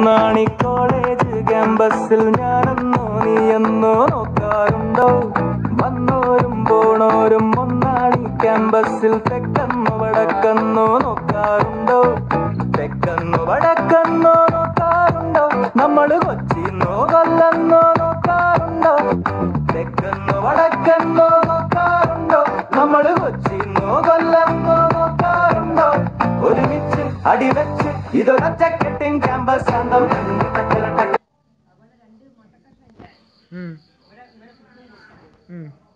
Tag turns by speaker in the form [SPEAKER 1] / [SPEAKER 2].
[SPEAKER 1] പൊന്നാണി college ക്യാമ്പസിൽ ഞാനെന്നോ നീയെന്നോ നോക്കാറുണ്ടോ വന്നോരും പോണോരും പൊന്നാണി ക്യാമ്പസിൽ തെക്കന്നോ വടക്കന്നോ നോക്കാറുണ്ടോ തെക്കന്നോ വടക്കന്നോ നോക്കാറുണ്ടോ നമ്മള് കൊച്ചിന്നോ കൊല്ലെന്നോ നോക്കാറുണ്ടോ തെക്കന്നോ വടക്കന്നോ നോക്കാറുണ്ടോ നമ്മള് കൊച്ചിന്നോ കൊല്ലെന്നോ നോക്കാറുണ്ടോ ഒരുമിച്ച് അടിവെച്ച് ഇതൊരൊറ്റക്കെട്ടിൻ ക്യാമ്പസ് ശാന്തം
[SPEAKER 2] ഉം. ഉം.